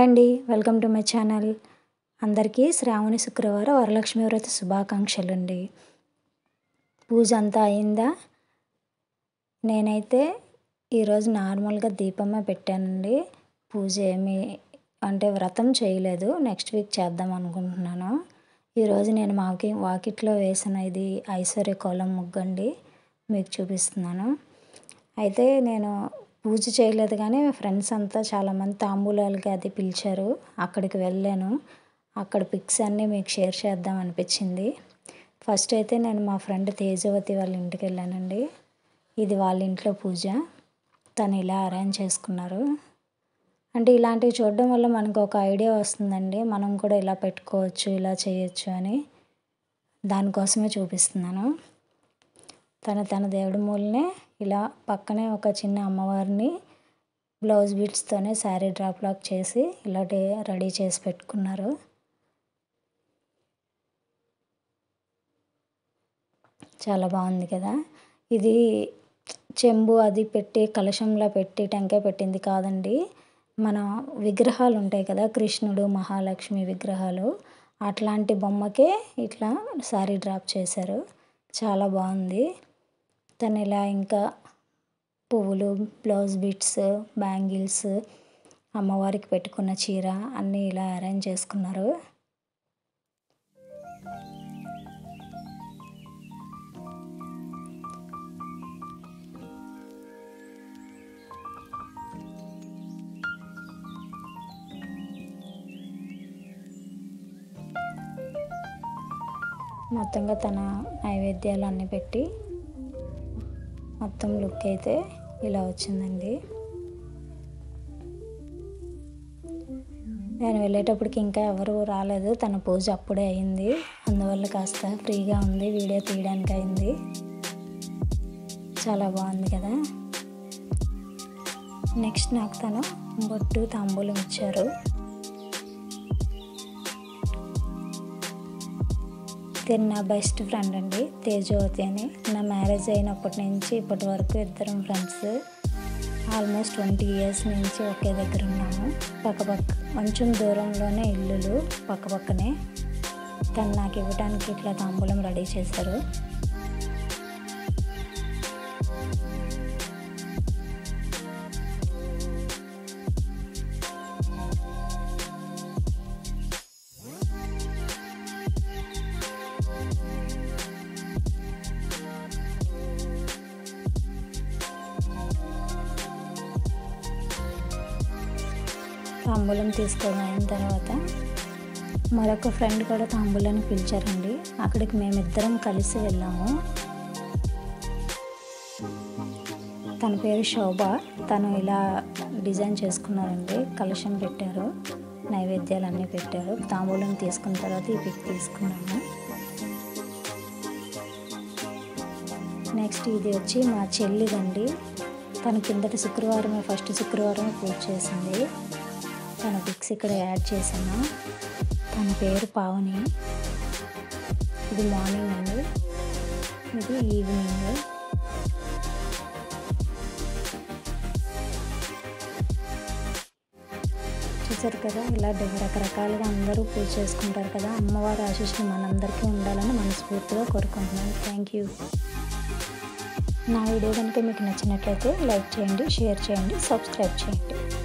hi అండి welcome to my channel అందరికీ శ్రావణి శుక్రవారం వరలక్ష్మి వ్రత శుభాకాంక్షలు అండి పూజ అంతా అయిందా నేనైతే ఈరోజు నార్మల్గా దీపమే పెట్టానండి పూజ ఏమి అంటే వ్రతం చేయలేదు నెక్స్ట్ వీక్ చేద్దాం అనుకుంటున్నాను ఈరోజు నేను మాకి వాకిట్లో వేసిన ఇది ఐశ్వర్య కోలం ముగ్గండి మీకు చూపిస్తున్నాను అయితే నేను పూజ చేయలేదు కానీ ఫ్రెండ్స్ అంతా చాలామంది తాంబూలాలకి అది పిలిచారు అక్కడికి వెళ్ళాను అక్కడ పిక్స్ అన్నీ మీకు షేర్ చేద్దాం అనిపించింది ఫస్ట్ అయితే నేను మా ఫ్రెండ్ తేజవతి వాళ్ళ ఇంటికి వెళ్ళానండి ఇది వాళ్ళ ఇంట్లో పూజ తను ఇలా అరేంజ్ చేసుకున్నారు అంటే ఇలాంటివి చూడడం వల్ల మనకు ఒక ఐడియా వస్తుందండి మనం కూడా ఇలా పెట్టుకోవచ్చు ఇలా చేయొచ్చు అని దానికోసమే చూపిస్తున్నాను తన తన దేవుడి మూలనే ఇలా పక్కనే ఒక చిన్న అమ్మవారిని బ్లౌజ్ బీట్స్తోనే శారీ డ్రాప్ లాక్ చేసి ఇలా రెడీ చేసి పెట్టుకున్నారు చాలా బాగుంది కదా ఇది చెంబు అది పెట్టి కలశంలో పెట్టి టెంకాయ పెట్టింది కాదండి మన విగ్రహాలు ఉంటాయి కదా కృష్ణుడు మహాలక్ష్మి విగ్రహాలు అట్లాంటి బొమ్మకే ఇట్లా శారీ డ్రాప్ చేశారు చాలా బాగుంది తను ఇలా ఇంకా పువ్వులు బ్లౌజ్ బిట్స్ బ్యాంగిల్స్ అమ్మవారికి పెట్టుకున్న చీర అన్నీ ఇలా అరేంజ్ చేసుకున్నారు మొత్తంగా తన నైవేద్యాలు అన్నీ పెట్టి మొత్తం లుక్ అయితే ఇలా వచ్చిందండి నేను వెళ్ళేటప్పటికి ఇంకా ఎవరు రాలేదు తన పూజ అప్పుడే అయింది అందువల్ల కాస్త ఫ్రీగా ఉంది వీడియో తీయడానికి అయింది చాలా బాగుంది కదా నెక్స్ట్ నాకు తను బొట్టు తాంబూలం ఇచ్చారు తిని నా బెస్ట్ ఫ్రెండ్ అండి తేజవతి అని నా మ్యారేజ్ అయినప్పటి నుంచి ఇప్పటి వరకు ఇద్దరం ఫ్రెండ్స్ ఆల్మోస్ట్ ట్వంటీ ఇయర్స్ నుంచి ఒకే దగ్గర ఉన్నాము పక్కపక్క కొంచెం దూరంలోనే ఇల్లులు పక్కపక్కనే తను నాకు ఇవ్వడానికి ఇట్లా తాంబూలం రెడీ చేశారు తాంబూలం తీసుకోవడం అయిన తర్వాత మరొక ఫ్రెండ్ కూడా తాంబూలాన్ని పిలిచారండి అక్కడికి మేమిద్దరం కలిసి వెళ్ళాము తన పేరు శోభ తను ఇలా డిజైన్ చేసుకున్నారండి కలశం పెట్టారు నైవేద్యాలు అన్నీ పెట్టారు తాంబూలం తీసుకున్న తర్వాత ఈ పిక్ తీసుకున్నాము నెక్స్ట్ ఇది వచ్చి మా చెల్లిదండి తన కిందటి శుక్రవారమే ఫస్ట్ శుక్రవారమే పూజ చేసింది తన పిక్స్ ఇక్కడ యాడ్ చేశాను తన పేరు పావని ఇది మార్నింగ్ అండి ఇది ఈవినింగ్ చూసారు కదా ఇలా రకరకాలుగా అందరూ పూజ చేసుకుంటారు కదా అమ్మవారి ఆశీస్సులు మనందరికీ ఉండాలని మనస్ఫూర్తిగా కోరుకుంటున్నాను థ్యాంక్ యూ నా వీడియో కనుక మీకు నచ్చినట్లయితే లైక్ చేయండి షేర్ చేయండి సబ్స్క్రైబ్ చేయండి